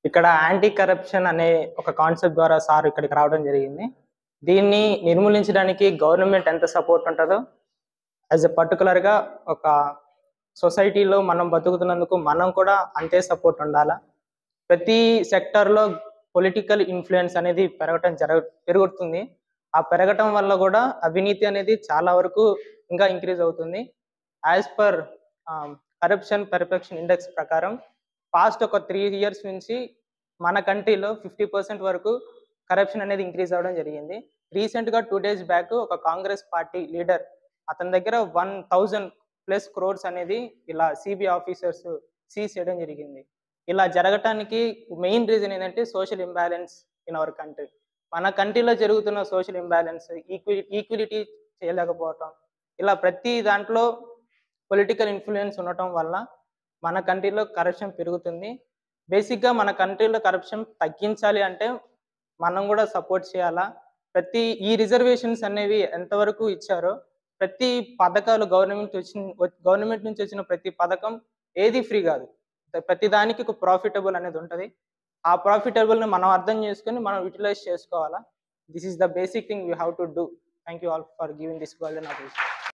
ఇక్కడ anti corruption అనే ఒక కాన్సెప్ట్ ద్వారా సార్ ఇక్కడికి రావడం జరిగింది దీన్ని నిర్మూలించడానికి గవర్నమెంట్ ఎంత సపోర్ట్ ఉంటుందో యాజ్ ఎ పర్టికులర్గా ఒక సొసైటీలో మనం బతుకుతున్నందుకు మనం కూడా అంతే సపోర్ట్ ఉండాలా ప్రతి సెక్టర్లో పొలిటికల్ ఇన్ఫ్లుయెన్స్ అనేది పెరగటం జరగ పెరుగుతుంది ఆ పెరగటం వల్ల కూడా అవినీతి అనేది చాలా వరకు ఇంకా ఇంక్రీజ్ అవుతుంది as per corruption perfection index ప్రకారం పాస్ట్ ఒక త్రీ ఇయర్స్ నుంచి మన కంట్రీలో ఫిఫ్టీ పర్సెంట్ వరకు కరప్షన్ అనేది ఇంక్రీజ్ అవ్వడం జరిగింది రీసెంట్గా టూ డేస్ బ్యాక్ ఒక కాంగ్రెస్ పార్టీ లీడర్ అతని దగ్గర వన్ థౌజండ్ ప్లస్ క్రోర్స్ అనేది ఇలా సిబిఐ ఆఫీసర్స్ సీజ్ చేయడం జరిగింది ఇలా జరగటానికి మెయిన్ రీజన్ ఏంటంటే social imbalance in our country మన కంట్రీలో జరుగుతున్న సోషల్ ఇంబ్యాలెన్స్ ఈక్వి ఈక్విలిటీ చేయలేకపోవటం ఇలా ప్రతి దాంట్లో పొలిటికల్ ఇన్ఫ్లుయెన్స్ ఉండటం వల్ల మన కంట్రీలో కరప్షన్ పెరుగుతుంది బేసిక్గా మన కంట్రీలో కరప్షన్ తగ్గించాలి అంటే మనం కూడా సపోర్ట్ చేయాలా ప్రతి ఈ రిజర్వేషన్స్ అనేవి ఎంతవరకు ఇచ్చారో ప్రతి పథకాలు గవర్నమెంట్ వచ్చిన గవర్నమెంట్ నుంచి వచ్చిన ప్రతి పథకం ఏది ఫ్రీ కాదు ప్రతి దానికి ఒక ప్రాఫిటబుల్ అనేది ఉంటుంది ఆ ప్రాఫిటబుల్ని మనం అర్థం చేసుకొని మనం యూటిలైజ్ చేసుకోవాలా this is the basic thing we have to do thank you all for giving this golden opportunity